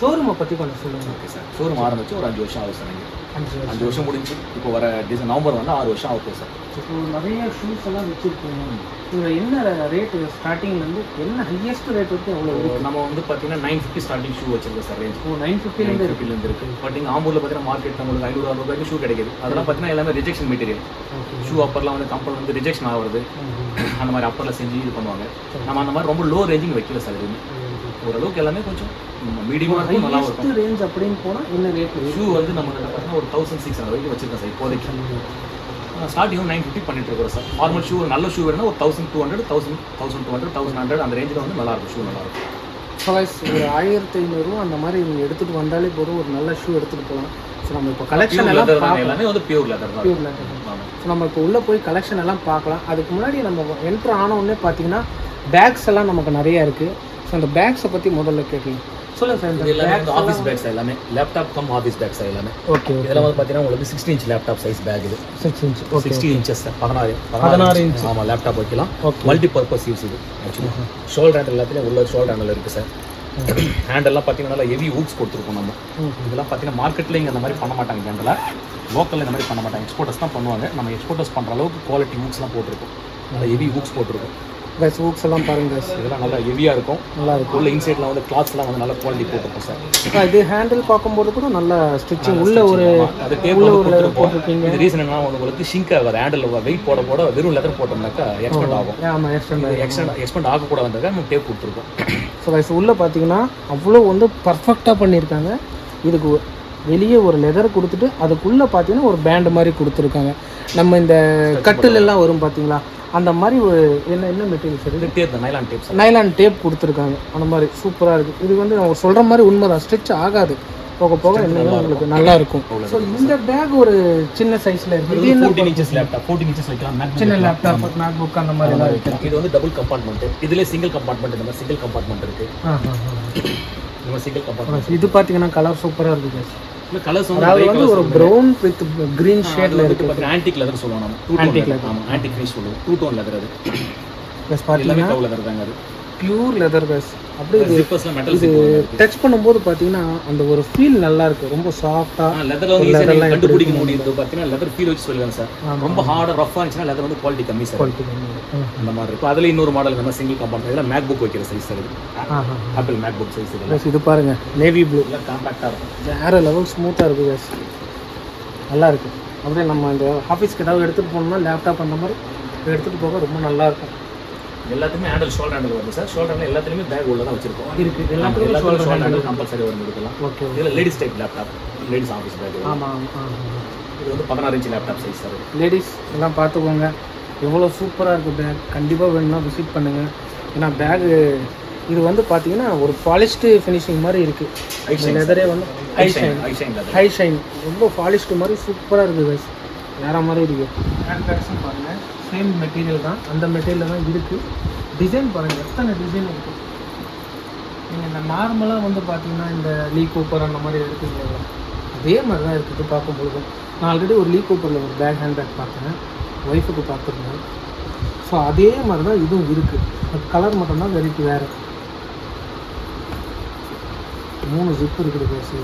ஷோரூமை பற்றி கொஞ்சம் சொல்லுங்கள் ஓகே சார் ஷோரூம் ஆரம்பிச்சு ஒரு அஞ்சு வருஷம் ஆகுது சார் இங்கே அஞ்சு வருஷம் அஞ்சு வருஷம் முடிஞ்சு இப்போ வர டிசம்பர் நவம்பர் வந்து ஆறு வருஷம் ஆகுது சார் இப்போ நிறைய ஷூஸ் எல்லாம் வச்சுருக்கீங்க இதில் என்ன ரேட்டு ஸ்டார்டிங்லேருந்து என்ன ஹையஸ்ட் ரேட் வரைக்கும் எவ்வளோ இருக்கு நம்ம வந்து பார்த்தீங்கன்னா நைன் ஃபிஃப்டி ஸ்டார்டிங் ஷூ வச்சிருக்கோம் சார் ரேஞ்ச் ஓ நைன் ஃபிஃப்டிலேருந்து இருக்கு இருந்து இருக்கு பட் இங்கே ஆம்பூரில் பார்த்தீங்கன்னா மார்க்கெட் நம்மளுக்கு ஐநூறு அறுநூறு ரூபாய்க்கு ஷூ கிடைக்குது அதெல்லாம் பார்த்தீங்கன்னா எல்லாமே ரிஜெக்ஷன் மெட்டீரியல் ஓகே ஷூ அப்பர்லாம் வந்து கம்பெனி வந்து ரிஜெக்ஷன் ஆகுறது அந்த மாதிரி அப்பரில் செஞ்சு இது பண்ணுவாங்க நம்ம அந்த மாதிரி ரொம்ப லோ ரேஞ்சிங் வைக்கல சார் எதுவுமே ஓரளவுக்கு எல்லாமே கொஞ்சம் மீடியமாக இருக்கும் நல்லா இருக்கும் ஹையஸ்ட் ரேஞ்ச் அப்படின்னு போனால் என்ன ரேட் ஷூ வந்து நம்ம பார்த்தீங்கன்னா ஒரு தௌசண்ட் சிக்ஸ் ஹண்ட்ரட் வரைக்கும் வச்சிருக்கோம் சார் இப்போதைக்கு ஸ்டார்டிங் நைன் ஃபிஃப்டி பண்ணிட்டு இருக்கோம் சார் நார்மல் ஷூ ஒரு நல்ல ஷூ வேணும்னா ஒரு thousand two hundred thousand thousand two hundred thousand hundred அந்த ரேஞ்சில் வந்து நல்லா இருக்கும் ஷூ நல்லா இருக்கும் ஸோ ஒரு ஆயிரத்தி ஐநூறுரூவா அந்த மாதிரி நீங்கள் எடுத்துகிட்டு வந்தாலே போதும் ஒரு நல்ல ஷூ எடுத்துகிட்டு போகலாம் ஸோ நம்ம இப்போ கலெக்ஷன் Pure எல்லாம் leather தான் பார்க்கலாம் எல்லாமே வந்து பியூர் லெதர் தான் பியூர் லெதர் ஆமாம் ஸோ நம்ம இப்போ உள்ளே போய் கலெக்ஷன் எல்லாம் பார்க்கலாம் அதுக்கு முன்னாடி நம்ம என்ட்ரு ஆன உடனே பார்த்தீங்கன்னா பேக்ஸ் எல்லாம் நமக்கு நிறைய இருக்குது ஸோ அந்த பேக்ஸை பற்றி முதல்ல கேட்கலாம் சொல்லுங்கள் சார் இது இந்த எல்லாமே வந்து பேக்ஸ் ஆஃபீஸ் பேக்ஸ் எல்லாமே லேப்டாப் கம் ஆஃபீஸ் பேக்ஸ் எல்லாமே ஓகே இதெல்லாம் வந்து பார்த்தீங்கன்னா உங்களுக்கு sixty inch laptop size bag இது six inch okay sixty inches பதினாறு பதினாறு inch. ஆமாம் லேப்டாப் வைக்கலாம் ஓகே மல்டி பர்பஸ் யூஸ் இது ஆக்சுவலி ஷோல்டர் ஹேண்டில் எல்லாத்துலேயும் உள்ள ஷோல்டர் ஹேண்டில் இருக்குது சார் ஹேண்டெல்லாம் பார்த்தீங்கன்னா நல்லா ஹெவி ஊக்ஸ் கொடுத்துருக்கோம் நம்ம இதெல்லாம் பார்த்தீங்கன்னா மார்க்கெட்டில் இங்கே அந்த மாதிரி பண்ண மாட்டாங்க ஜென்ரலாக லோக்கலில் இந்த மாதிரி பண்ண மாட்டாங்க எக்ஸ்போர்ட்டர்ஸ் தான் பண்ணுவாங்க நம்ம எக்ஸ்போர்ட்டர்ஸ் பண்ணுற அளவுக்கு குவாலிட்டி ஊக்ஸ்லாம் போட்டிருக்கோம் நல்லா ஹெவி ஊக்ஸ் போட்டிருக்கோம் கைஸ் ஹூக்ஸ் எல்லாம் பாருங்க guys. இதெல்லாம் நல்லா ஹெவியாக இருக்கும் நல்லா இருக்கும் உள்ள இன்சைட்லாம் வந்து கிளாத்ஸ்லாம் வந்து நல்ல குவாலிட்டி போட்டிருக்கோம் சார் ஆ, இது ஹேண்டில் பார்க்கும்போது கூட நல்ல ஸ்டிச்சிங் உள்ள ஒரு அது டேப் உள்ள வந்து ஒரு leather கொடுத்துருப்போம் போட்டிருக்கீங்க இது ரீசன் என்ன உங்களுக்கு ஷிங்க் ஆகாது ஹேண்டில் வெயிட் போட போட வெறும் லெதர் போட்டோம்னாக்கா எக்ஸ்பெண்ட் ஆகும் ஆமாம் எக்ஸ்டெண்ட் எக்ஸ்டெண்ட் எக்ஸ்பெண்ட் ஆகக்கூடாதுன்றதுக்காக நம்ம டேப் கொடுத்துருக்கோம் ஸோ கைஸ் உள்ளே பார்த்தீங்கன்னா அவ்வளோ வந்து பர்ஃபெக்டாக பண்ணியிருக்காங்க இதுக்கு ஒ- வெளியே ஒரு லெதர் கொடுத்துட்டு அதுக்குள்ளே பார்த்தீங்கன்னா ஒரு பேண்ட் மாதிரி கொடுத்துருக்காங்க நம்ம இந்த கட்டில் எல்லாம் வரும் பார்த்தீங்களா அந்த மாதிரி ஒரு என்ன என்ன மெட்டீரியல் சரி இது டேப் தான் nylon tape sir nylon tape கொடுத்துருக்காங்க அந்த மாதிரி சூப்பராக இருக்குது இது வந்து அவங்க சொல்கிற மாதிரி உண்மைதான் ஸ்ட்ரிச் ஆகாது போக போக என்ன உங்களுக்கு நல்லா இருக்கும் ஸோ இந்த பேக் ஒரு சின்ன சைஸில் இருக்குது இது என்ன fourteen inches laptop fourteen inches வைக்கலாம் MacBook சின்ன வைக்கலாம். லேப்டாப் மேக் புக் அந்த மாதிரி எல்லாம் இருக்குது இது வந்து டபுள் கம்பார்ட்மெண்ட் இதுல சிங்கிள் கம்பார்ட்மெண்ட் இந்த மாதிரி சிங்கிள் கம்பார்ட்மெண்ட் இருக்கு இந்த மாதிரி சிங்கிள் கம்பார்ட்மெண்ட் இது பார்த்தீங்கன்னா கலர் சூப்பராக இருக்குது இந்த கலர்ஸ் வந்து அதாவது வந்து ஒரு ப்ரௌன் வித் கிரீன் ஷேட்ல ஷேட்ல இருக்கு இருக்கு ஆன்டிக் லெதர் சொல்லுவோம் நம்ம டூ Antique டோன் ஆமா ஆன்டிக் ஃபினிஷ் சொல்லுவோம் டூ டோன் லெதர் அது ப்ளஸ் எல்லாமே பார்த்தீங்கன்னா கவு லெதர் தாங்க அது பியூர் லெதர் பேஸ் அப்படியே இது ஜிப்பர்ஸ்ல மெட்டல் இது டச் பண்ணும்போது பார்த்தீங்கன்னா அந்த ஒரு ஃபீல் நல்லா இருக்கு ரொம்ப சாஃப்டாக லெதர் வந்து ஈஸியா நீங்க கண்டுபிடிக்க முடியுது பாத்தீங்கன்னா லெதர் ஃபீல் வச்சு சொல்லுவாங்க சார் ரொம்ப ஹார்டா ரஃபா இருந்துச்சுன்னா லெதர் வந்து குவாலிட்டி கம்மி சார் அந்த மாதிரி இருக்கும் அதுல இன்னொரு மாடல் இந்த மாதிரி சிங்கிள் கம்பார்ட்மெண்ட் இதெல்லாம் மேக் புக் வைக்கிற சைஸ் சார் இது ஆப்பிள் மேக் புக் சைஸ் இதெல்லாம் ப்ளஸ் இது பாருங்க நேவி ப்ளூ எல்லாம் காம்பாக்டா இருக்கும் வேற லெவல் ஸ்மூத்தாக இருக்கு பேஸ் நல்லா இருக்கு அப்படியே நம்ம இந்த ஆஃபீஸ்க்கு ஏதாவது எடுத்துகிட்டு போகணும்னா லேப்டாப் அந்த மாதிரி எடுத்துகிட்டு போக ரொம்ப நல்லா இருக்கும் எல்லாத்துக்குமே ஹேண்டில் ஷோல்டர் ஹேண்டில் வருது சார் ஷோல்டர் ஹேண்டில் எல்லாத்துலயுமே பேக் உள்ள தான் வச்சிருக்கோம் இருக்கு எல்லாத்துக்கும் எல்லாத்துக்கும் ஷோல்டர் ஹேண்டில் கம்பல்சரி வரும் இருக்கலாம் ஓகே இதுல ladies type laptop ladies office bag ஆமாம் இது வந்து பதினாறு இன்ச் லேப்டாப் சைஸ் சார் இது. லேடிஸ் எல்லாம் பார்த்துக்கோங்க எவ்வளோ சூப்பராக இருக்குது பேக் கண்டிப்பாக வேணும்னா விசிட் பண்ணுங்கள் ஏன்னா பேகு இது வந்து பார்த்தீங்கன்னா ஒரு பாலிஷ்டு ஃபினிஷிங் மாதிரி இருக்குது High shine, லெதரே வந்து high shine high shine leather. High shine ரொம்ப பாலிஷ்டு மாதிரி சூப்பராக இருக்குது guys வேற மாதிரி இருக்கு ஹேண்ட் பேக்ஸும் பாருங்கள் சேம் மெட்டீரியல் தான் அந்த மெட்டீரியல் தான் இருக்குது டிசைன் பாருங்கள் எத்தனை டிசைன் இருக்குது நீங்கள் இந்த நார்மலாக வந்து பார்த்தீங்கன்னா இந்த லீ கூப்பர் அந்த மாதிரி எடுத்துக்கல அதே மாதிரி தான் இருக்குது பார்க்கும்பொழுது நான் ஆல்ரெடி ஒரு லீ கூப்பரில் ஒரு பேக் ஹேண்ட் பேக் பார்த்தேன் ஒய்ஃபுக்கு பார்த்துருந்தேன் ஸோ அதே மாதிரி தான் இதுவும் இருக்குது பட் கலர் மட்டும்தான் வெரைட்டி வேறு மூணு ஜிப் இருக்குது பேசி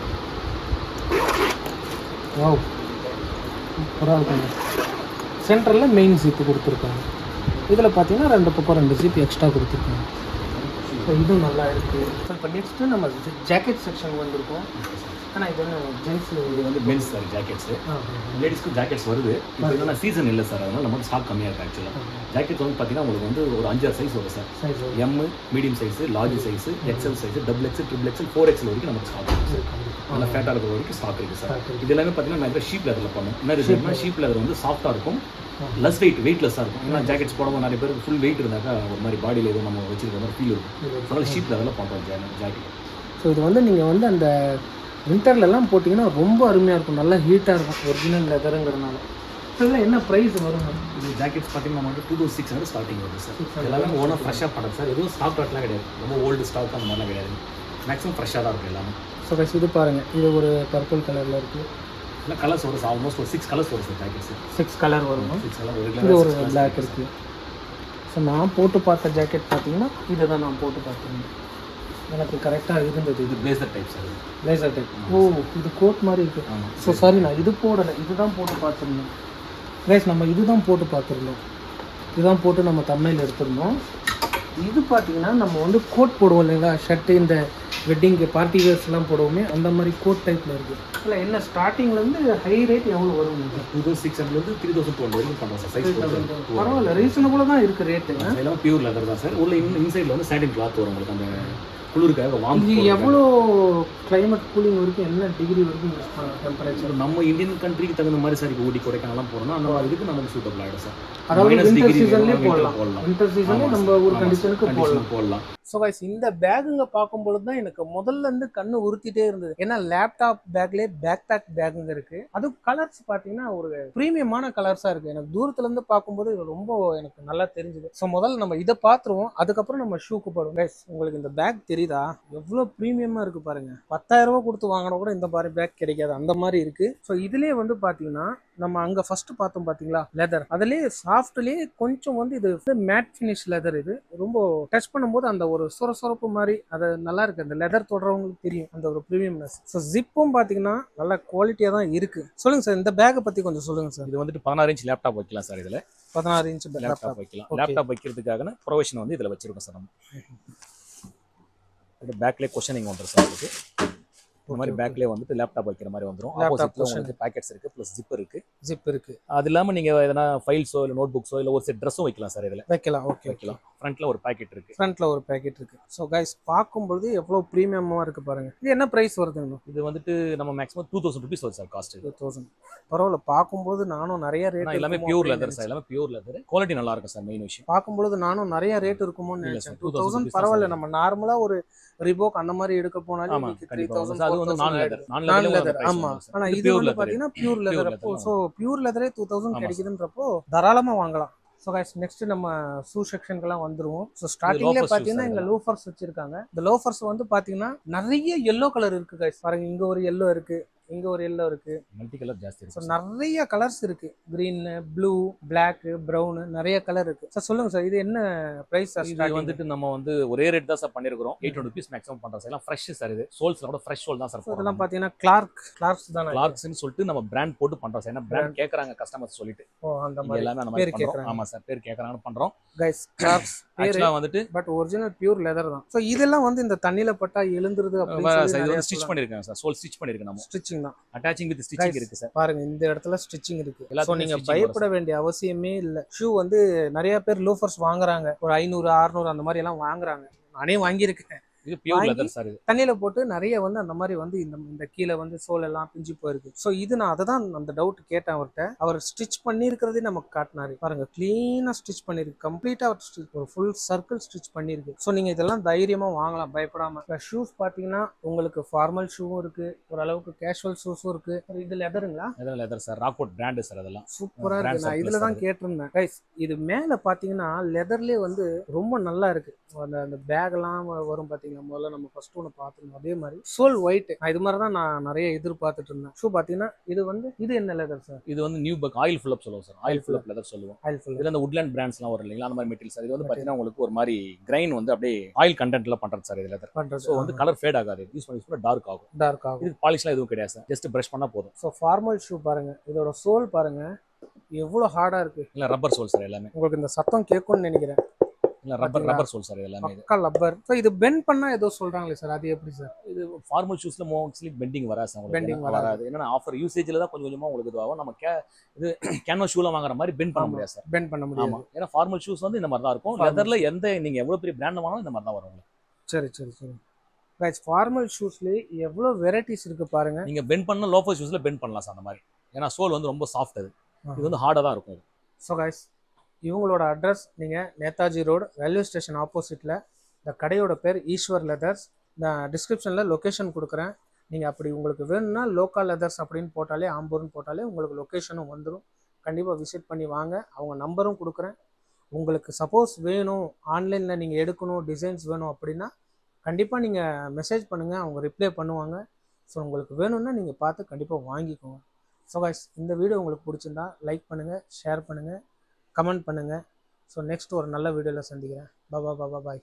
வாவ் சூப்பராக இருக்குங்க சென்டரில் மெயின் ஜிப்பு கொடுத்துருக்காங்க இதில் பார்த்தீங்கன்னா ரெண்டு பக்கம் ரெண்டு ஜிப் எக்ஸ்ட்ரா கொடுத்துருக்காங்க ஸோ இதுவும் நல்லா இருக்குது ஸோ இப்போ நெக்ஸ்ட்டு நம்ம ஜாக்கெட் செக்ஷன் வந்திருக்கோம் ஆனால் இது வந்து ஜென்ஸ் இது வந்து மென்ஸ் சார் ஜாக்கெட்ஸ் லேடிஸ்க்கு ஜாக்கெட்ஸ் வருது இப்போ என்னன்னா சீசன் இல்லை சார் அதனால நமக்கு ஸ்டாக் கம்மியாக இருக்கு ஆக்சுவலாக ஜாக்கெட் வந்து பார்த்தீங்கன்னா உங்களுக்கு வந்து ஒரு அஞ்சாறு சைஸ் வரும் sir size M medium size large size XL size double XL triple XL four XL வரைக்கும் நமக்கு ஸ்டாக் இருக்கு சார் நல்லா ஃபேட்டாக இருக்கிற வரைக்கும் ஸ்டாக் இருக்குது சார் இது எல்லாமே பார்த்தீங்கன்னா நிறைய ஷீப் லெதரில் பண்ணும் என்ன ரீசன்னா ஷீப் லெதர் வந்து சாஃப்ட்டாக இருக்கும் லெஸ் வெயிட் வெயிட்லெஸ்ஸாக இருக்கும் ஏன்னா ஜாக்கெட்ஸ் போடும்போது நிறைய பேருக்கு ஃபுல் வெயிட் இருந்தாக்கா ஒரு மாதிரி பாடியில் எதுவும் நம்ம வச்சிருக்க மாதிரி ஃபீல் இருக்கும் அதனால ஷீப் லெதரில் பண்ணுறோம் ஜாக்கெட் ஸோ இது வந்து நீங்கள் வந்து அந்த வின்டர்லலாம் போட்டிங்கன்னா ரொம்ப அருமையாக இருக்கும் நல்லா ஹீட்டாக இருக்கும் ஒரிஜினல் லெதருங்கிறதுனால ஸோ இதில் என்ன ப்ரைஸ் வருங்க இது ஜாக்கெட்ஸ் பார்த்தீங்கன்னா நம்ம வந்து two thousand six hundred starting வருது சார் எல்லாமே ஓனாக ஃப்ரெஷ்ஷாக பண்ணுறது சார் எதுவும் ஸ்டாக் டாட்லாம் கிடையாது ரொம்ப ஓல்டு ஸ்டாக் அந்த மாதிரிலாம் கிடையாது மேக்ஸிமம் ஃப்ரெஷ்ஷாக தான் இருக்கும் எல்லாமே ஸோ guys, இது பாருங்கள் இது ஒரு பர்பிள் கலரில் இருக்குது இல்லை கலர்ஸ் வரும் சார் ஆல்மோஸ்ட் ஒரு சிக்ஸ் கலர்ஸ் வரும் சார் ஜாக்கெட்ஸ் சிக்ஸ் கலர் வரும் சிக்ஸ் கலர் ஒரு இது ஒரு ரெகுலர் பிளாக் இருக்குது ஸோ நான் போட்டு பார்த்த ஜாக்கெட் பார்த்தீங்கன்னா இதை தான் நான் போட்டு பார்த்தேன் எனக்கு கரெக்டாக இருந்தது இது பிளேசர் டைப் சார் இது லேசர் டைப் ஓ இது கோட் மாதிரி இருக்கு ஆமாம் ஸோ சாரி நான் இது போடலை இதுதான் போட்டு பார்த்துருந்தோம் கைஸ் நம்ம இதுதான் போட்டு பார்த்துருந்தோம் இதுதான் போட்டு நம்ம தமிழில் எடுத்திருந்தோம் இது பார்த்தீங்கன்னா நம்ம வந்து கோட் போடுவோம் இல்லைங்களா ஷர்ட்டு இந்த வெட்டிங்க்கு பார்ட்டி வேர்ஸ்லாம் போடுவோமே அந்த மாதிரி கோட் டைப்பில் இருக்குது இல்லை என்ன ஸ்டார்டிங்லேருந்து ஹை ரேட் எவ்வளோ வரும் டூ தௌசண்ட் சிக்ஸ் ஹண்ட்ரட்லேருந்து த்ரீ தௌசண்ட் டூ ஹண்ட்ரட் வரைக்கும் பண்ணுறோம் சார் சைஸ் பரவாயில்ல ரீசனபுளாக தான் இருக்குது ரேட்டு எல்லாமே பியூர் லெதர் தான் சார் உள்ள இன் இன்சைடில் வந்து சாட்டின் கிளாத் வரும் உங்களுக்கு அந்த குளிருக்காக வாம் இது எவ்வளோ கிளைமேட் கூலிங் வரைக்கும் என்ன டிகிரி வரைக்கும் யூஸ் பண்ணலாம் டெம்பரேச்சர் நம்ம இந்தியன் கண்ட்ரிக்கு தகுந்த மாதிரி சார் இப்போ ஊட்டி கொடைக்கானலாம் போகிறோம்னா அந்த மாதிரி இதுக்கு நமக்கு சூட்டபிள் ஆகிடும் சார் அதாவது Minus வின்டர் degree சீசன்லேயே வேணும்னா winter போடலாம் போடலாம் வின்டர் சீசன்லேயே ஆமா நம்ம சார். ஒரு ஆமா கண்டிஷனுக்கு சார். போடலாம் condition போடலாம் ஸோ கைஸ் இந்த பேகுங்க பார்க்கும்பொழுது தான் எனக்கு முதல்ல இருந்து கண்ணு உறுத்திட்டே இருந்தது ஏன்னா லேப்டாப் பேக்லேயே பேக் பேக் பேக்குங்க இருக்கு அது கலர்ஸ் பார்த்தீங்கன்னா ஒரு ப்ரீமியமான கலர்ஸாக இருக்கு எனக்கு தூரத்துல இருந்து பார்க்கும்போது இது ரொம்ப எனக்கு நல்லா தெரிஞ்சுது ஸோ முதல்ல நம்ம இதை பார்த்துருவோம் அதுக்கப்புறம் நம்ம ஷூக்கு போடுவோம் கைஸ் உங்களுக்கு இந்த பேக் தெரியுதா எவ்வளோ ப்ரீமியமாக இருக்கு பாருங்க பத்தாயிரம் ரூபாய் கொடுத்து வாங்கினா கூட இந்த மாதிரி பேக் கிடைக்காது அந்த மாதிரி இருக்கு ஸோ இதுலேயே வந்து பார்த்தீங்கன்னா நம்ம அங்கே ஃபர்ஸ்ட் பார்த்தோம் பார்த்தீங்களா லெதர் அதுலேயே சாஃப்ட்லேயே கொஞ்சம் வந்து இது மேட் ஃபினிஷ் லெதர் இது ரொம்ப டச் பண்ணும்போது அந்த ஒரு சொர சொரப்பு மாதிரி அது நல்லா இருக்கு அந்த லெதர் தொடரவங்களுக்கு தெரியும் அந்த ஒரு ப்ரீமியம்னஸ் ஸோ ஜிப்பும் பார்த்தீங்கன்னா நல்ல குவாலிட்டியாக தான் இருக்கு சொல்லுங்க சார் இந்த பேக்கை பற்றி கொஞ்சம் சொல்லுங்க சார் இது வந்துட்டு பதினாறு இன்ச் லேப்டாப் வைக்கலாம் சார் இதில் பதினாறு இன்ச் லேப்டாப் லேப்டாப் வைக்கலாம் Okay. லேப்டாப் வைக்கிறதுக்காக ப்ரொவிஷன் வந்து இதில் வச்சிருக்கோம் சார் நம்ம இது பேக்லேயே கொஷனிங் வந்துடும் சார் உங்களுக்கு இந்த மாதிரி பேக்லேயே வந்துட்டு லேப்டாப் வைக்கிற மாதிரி வந்துடும் Laptop ஆப்போசிட்ல cushion. உங்களுக்கு பேக்கெட்ஸ் இருக்கு ப்ளஸ் ஜிப் இருக்கு ஜிப் இருக்கு அது இல்லாமல் நீங்கள் எதனா ஃபைல்ஸோ இல்லை நோட் புக்ஸோ இல்லை ஒரு செட் ட்ரெஸ்ஸும் வைக்கலாம் சார் இதில் வைக்கலாம் ஓகே வைக்கலாம் ஃப்ரண்ட்ல ஒரு பேக்கெட் இருக்கு ஃப்ரண்ட்ல ஒரு பேக்கெட் இருக்கு ஸோ கைஸ் பார்க்கும்பொழுது எவ்வளோ ப்ரீமியமாக இருக்கு பாருங்க இது என்ன ப்ரைஸ் வருதுங்க இது வந்துட்டு நம்ம மேக்ஸிமம் டூ தௌசண்ட் ருபீஸ் வருது சார் காஸ்ட் டூ தௌசண்ட் பரவாயில்ல பார்க்கும்போது நானும் நிறைய ரேட் எல்லாமே பியூர் லெதர் சார் எல்லாமே பியூர் லெதர் குவாலிட்டி நல்லா இருக்கும் சார் மெயின் விஷயம் பார்க்கும்பொழுது நானும் நிறைய ரேட் இருக்குமோன்னு இல்ல நினைச்சேன் sir, டூ 2000 தௌசண்ட் rupees பரவாயில்ல தான் நம்ம நார்மலா ஒரு ரிபோக் அந்த மாதிரி எடுக்க போனாலும் ஆமா த்ரீ கண்டிப்பா தௌசண்ட் அது வந்து நான் லெதர் நான் நான் லெதர் லெதர் ஆமா ஆனா இது பியூர் வந்து லெதர் பாத்தீங்கன்னா பியூர் Pure லெதர் leather அப்போ தான். ஸோ பியூர் லெதரே டூ தௌசண்ட் ஆமா sir. கிடைக்குதுன்றப்போ தாராளமா வாங்கலாம் ஸோ கைஸ் நெக்ஸ்ட் நம்ம ஷூ செக்ஷனுக்குலாம் வந்துருவோம் ஸோ ஸ்டார்டிங்லேயே loafers பார்த்தீங்கன்னா shoes இங்கே அதெல்லாம். லோஃபர்ஸ் வச்சிருக்காங்க இந்த லோஃபர்ஸ் வந்து பார்த்தீங்கன்னா நிறைய எல்லோ கலர் இருக்கு கைஸ் பாருங்க இங்க ஒரு எல்லோ இருக்கு இங்க ஒரு எல்லோ இருக்கு மல்டி கலர் ஜாஸ்தி ஸோ இருக்கு sir. நிறைய கலர்ஸ் இருக்கு கிரீன் ப்ளூ பிளாக் ப்ரௌன் நிறைய கலர் இருக்கு சார் சொல்லுங்க சார் இது என்ன பிரைஸ் சார் இது வந்துட்டு நம்ம வந்து ஒரே ரேட் தான் சார் பண்ணிருக்கிறோம் எயிட் ஹண்ட்ரட் ருபீஸ் மேக்ஸிமம் பண்றோம் சார் எல்லாம் ஃப்ரெஷ் சார் இது சோல்ஸ்ல கூட ஃப்ரெஷ் சோல் தான் சார் இதெல்லாம் பார்த்தீங்கன்னா கிளார்க் கிளார்க்ஸ் தானே கிளார்க்ஸ்னு சொல்லிட்டு நம்ம பிராண்ட் போட்டு பண்றோம் சார் ஏன்னா பிராண்ட் கேக்குறாங்க கஸ்டமர்ஸ் சொல்லிட்டு ஓ அந்த இங்க மாதிரி எல்லாமே அந்த பேர் மாதிரி பண்றோம் கேக்குறாங்க. ஆமா சார் பேர் கேக்குறாங்கன்னு பண்றோம் கைஸ் கிளார்க்ஸ் பேரு ஆக்சுவலா வந்துட்டு பட் ஒரிஜினல் பியூர் லெதர் தான் ஸோ இதெல்லாம் வந்து இந்த தண்ணியில பட்டா எழுந்துருது சார் இது அப்படின்னு வந்து ஸ்டிச் பண்ணிருக்காங்க சார் சோல் ஸ்டிச் பண்ணிருக்கோம் நம்ம ஸ்டிச்சிங் தான் அட்டாச்சிங் வித் ஸ்டிச்சிங் Guys, இருக்கு சார் பாருங்க இந்த இடத்துல ஸ்டிச்சிங் இருக்கு ஸோ எல்லாத்துக்குமே நீங்க stitching பயப்பட வேண்டிய அவசியமே இல்லை ஷூ வந்து நிறைய பேர் லோஃபர்ஸ் வாங்குறாங்க ஒரு ஐநூறு அறுநூறு அந்த மாதிரி எல்லாம் வாங்குறாங்க நானே வாங்கியிருக்கேன் இது பியூர் வாங்கி- லெதர் சார் இது தண்ணியில போட்டு நிறைய வந்து அந்த மாதிரி வந்து இந்த இந்த கீழே வந்து சோல் எல்லாம் பிஞ்சு போயிருக்கு ஸோ இது நான் அதை தான் அந்த டவுட் கேட்டேன் அவர்கிட்ட அவர் ஸ்டிச் பண்ணியிருக்கிறதே நமக்கு காட்டினாரு பாருங்க கிளீனா ஸ்டிச் பண்ணிருக்கு கம்ப்ளீட்டா அவர் ஸ்டிச் ஒரு ஃபுல் சர்க்கிள் ஸ்டிச் பண்ணிருக்கு ஸோ நீங்க இதெல்லாம் தைரியமா வாங்கலாம் பயப்படாம ஷூஸ் பாத்தீங்கன்னா உங்களுக்கு ஃபார்மல் ஷூவும் இருக்கு ஓரளவுக்கு கேஷுவல் ஷூஸும் இருக்கு இது லெதருங்களா இதெல்லாம் leather sir Rockwood brand sir அதெல்லாம் சூப்பரா Brand இருக்கு நான் surplus இதுல தான் அது. கேட்டிருந்தேன் கைஸ் இது மேல பாத்தீங்கன்னா லெதர்லயே வந்து ரொம்ப நல்லா இருக்கு அந்த அந்த பேக்லாம் வரும் பாத்தீங்கன்னா முதல்ல நம்ம ஃபர்ஸ்ட் ஒன்று பார்த்துருந்தோம் அதே மாதிரி சோல் ஒயிட் இது மாதிரி தான் நான் நிறைய எதிர்பார்த்துட்டு இருந்தேன் ஷூ பாத்தீங்கன்னா இது வந்து இது என்ன லெதர் சார் இது வந்து நியூ பக் ஆயில் ஃபுல்லப் சொல்லுவோம் சார் ஆயில் ஃபுல்லப் லெதர் சொல்லுவோம் ஆயில் ஃபுல் இதுல இந்த உட்லேண்ட் பிராண்ட்ஸ்லாம் வரும் இல்லைங்களா அந்த மாதிரி மெட்டீரியல் சார் இது வந்து பாத்தீங்கன்னா உங்களுக்கு ஒரு மாதிரி கிரைன் வந்து அப்படியே ஆயில் கண்டென்ட்ல பண்றது சார் இது லெதர் பண்றது ஸோ வந்து கலர் ஃபேட் ஆகாது யூஸ் பண்ணி யூஸ் பண்ண டார்க் ஆகும் டார்க் ஆகும் இது பாலிஷ்லாம் எதுவும் கிடையாது சார் ஜஸ்ட் பிரஷ் பண்ணா போதும் ஸோ ஃபார்மல் ஷூ பாருங்க இதோட சோல் பாருங்க எவ்வளோ ஹார்டா இருக்கு இல்ல ரப்பர் சோல் சார் எல்லாமே உங்களுக்கு இந்த சத்தம் கேட்கும்னு நினைக்கிறேன் இல்ல ரப்பர் பாத்தீங்களா? ரப்பர் சோல் சார் இது எல்லாமே இது பக்கா லப்பர் ஸோ இது பெண்ட் பண்ணா ஏதோ சொல்றாங்களே சார் அது எப்படி சார் இது ஃபார்மல் ஷூஸ்ல மோஸ்ட்லி பெண்டிங் வராது சார் உங்களுக்கு. Bending ஏன்னா வராது என்னன்னா ஆஃபர் யூசேஜ்ல தான் கொஞ்சம் கொஞ்சமா உங்களுக்கு இதுவாகும் நம்ம கே இது கேன்வாஸ் ஷூல வாங்குற மாதிரி பெண்ட் பண்ண ஆமா. முடியாது சார் பெண்ட் பண்ண முடியாது ஆமா ஏன்னா ஃபார்மல் ஷூஸ் வந்து இந்த மாதிரி தான் இருக்கும் Formal லெதர்ல எந்த நீங்க எவ்வளவு பெரிய பிராண்ட் வாங்கினாலும் இந்த மாதிரி தான் வரும் உங்களுக்கு. சரி சரி சரி கைஸ் ஃபார்மல் ஷூஸ்லேயே எவ்வளோ வெரைட்டிஸ் இருக்கு பாருங்க நீங்க பெண்ட் பண்ண லோஃபர் ஷூஸ்ல பெண்ட் பண்ணலாம் சார் அந்த மாதிரி ஏன்னா சோல் வந்து ரொம்ப சாஃப்ட் அது இது வந்து ஹார்டா தான் இருக்கும் இது. ஸோ கைஸ் இவங்களோட அட்ரஸ் நீங்கள் நேதாஜி ரோடு ரயில்வே ஸ்டேஷன் ஆப்போசிட்டில் இந்த கடையோட பேர் ஈஸ்வர் லெதர்ஸ் நான் டிஸ்கிரிப்ஷனில் லொக்கேஷன் கொடுக்குறேன் நீங்கள் அப்படி உங்களுக்கு வேணும்னா லோக்கல் லெதர்ஸ் அப்படின்னு போட்டாலே ஆம்பூர்னு போட்டாலே உங்களுக்கு லொக்கேஷனும் வந்துடும் கண்டிப்பாக விசிட் பண்ணி வாங்க அவங்க நம்பரும் கொடுக்குறேன் உங்களுக்கு சப்போஸ் வேணும் ஆன்லைனில் நீங்கள் எடுக்கணும் டிசைன்ஸ் வேணும் அப்படின்னா கண்டிப்பாக நீங்கள் மெசேஜ் பண்ணுங்கள் அவங்க ரிப்ளை பண்ணுவாங்க ஸோ உங்களுக்கு வேணும்னா நீங்கள் பார்த்து கண்டிப்பாக வாங்கிக்கோங்க ஸோ கைஸ் இந்த வீடியோ உங்களுக்கு பிடிச்சிருந்தா லைக் பண்ணுங்கள் ஷேர் பண்ணுங்கள் கமெண்ட் பண்ணுங்கள் ஸோ நெக்ஸ்ட் ஒரு நல்ல வீடியோவில் சந்திக்கிறேன் பாபா பாபா பாய்